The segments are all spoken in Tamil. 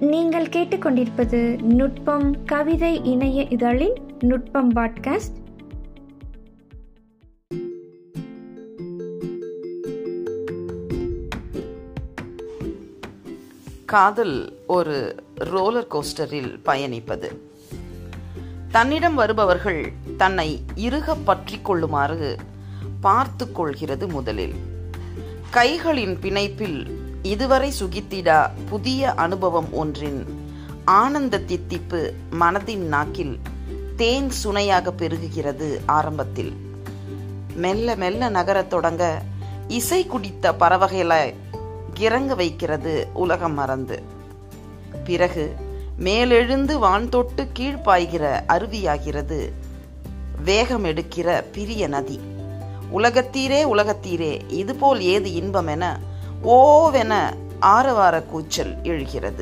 நீங்கள் கேட்டுக்கொண்டிருப்பது நுட்பம் கவிதை இணைய இதழின் நுட்பம் பாட்காஸ்ட் காதல் ஒரு ரோலர் கோஸ்டரில் பயணிப்பது தன்னிடம் வருபவர்கள் தன்னை இறுக பற்றி கொள்ளுமாறு பார்த்து கொள்கிறது முதலில் கைகளின் பிணைப்பில் இதுவரை சுகித்திடா புதிய அனுபவம் ஒன்றின் ஆனந்த தித்திப்பு மனதின் நாக்கில் தேன் சுனையாக பெருகுகிறது ஆரம்பத்தில் மெல்ல மெல்ல நகரத் தொடங்க இசை குடித்த பறவைகளை கிறங்க வைக்கிறது உலகம் மறந்து பிறகு மேலெழுந்து வான் தொட்டு கீழ்ப்பாய்கிற அருவியாகிறது வேகம் எடுக்கிற பிரிய நதி உலகத்தீரே உலகத்தீரே இதுபோல் ஏது இன்பம் என ஓவென ஆரவார கூச்சல் எழுகிறது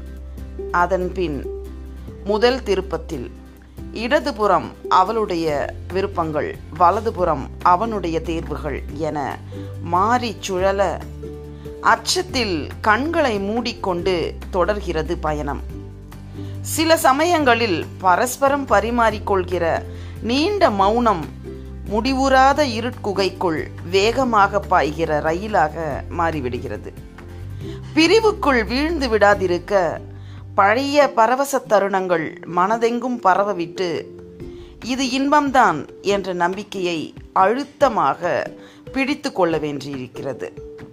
அதன்பின் முதல் திருப்பத்தில் இடதுபுறம் அவளுடைய விருப்பங்கள் வலதுபுறம் அவனுடைய தேர்வுகள் என மாறி சுழல அச்சத்தில் கண்களை மூடிக்கொண்டு தொடர்கிறது பயணம் சில சமயங்களில் பரஸ்பரம் பரிமாறிக்கொள்கிற நீண்ட மௌனம் முடிவுறாத இருட்குகைக்குள் வேகமாக பாய்கிற ரயிலாக மாறிவிடுகிறது பிரிவுக்குள் வீழ்ந்து விடாதிருக்க பழைய பரவச தருணங்கள் மனதெங்கும் பரவவிட்டு இது இன்பம்தான் என்ற நம்பிக்கையை அழுத்தமாக பிடித்து கொள்ள வேண்டியிருக்கிறது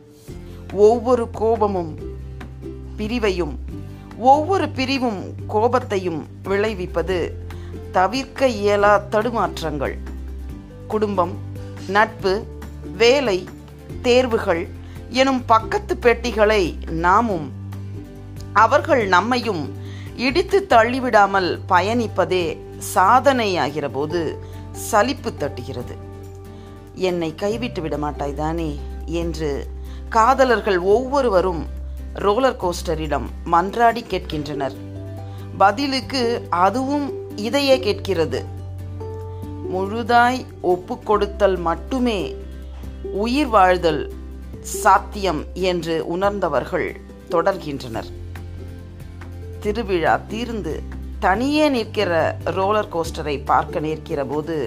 ஒவ்வொரு கோபமும் பிரிவையும் ஒவ்வொரு பிரிவும் கோபத்தையும் விளைவிப்பது தவிர்க்க இயலா தடுமாற்றங்கள் குடும்பம் நட்பு வேலை தேர்வுகள் எனும் பக்கத்து பெட்டிகளை நாமும் அவர்கள் நம்மையும் இடித்து தள்ளிவிடாமல் பயணிப்பதே சாதனையாகிற போது சலிப்பு தட்டுகிறது என்னை கைவிட்டு விட மாட்டாய்தானே என்று காதலர்கள் ஒவ்வொருவரும் ரோலர் கோஸ்டரிடம் மன்றாடி கேட்கின்றனர் பதிலுக்கு அதுவும் இதையே கேட்கிறது முழுதாய் ஒப்பு கொடுத்தல் மட்டுமே உயிர் வாழ்தல் சாத்தியம் என்று உணர்ந்தவர்கள் தொடர்கின்றனர் திருவிழா தீர்ந்து தனியே நிற்கிற ரோலர் கோஸ்டரை பார்க்க நிற்கிற போது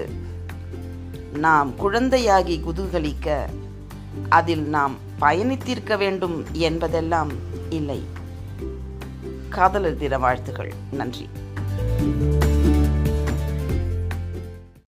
நாம் குழந்தையாகி குதூகலிக்க அதில் நாம் பயணித்திருக்க வேண்டும் என்பதெல்லாம் இல்லை காதலர் தின வாழ்த்துகள் நன்றி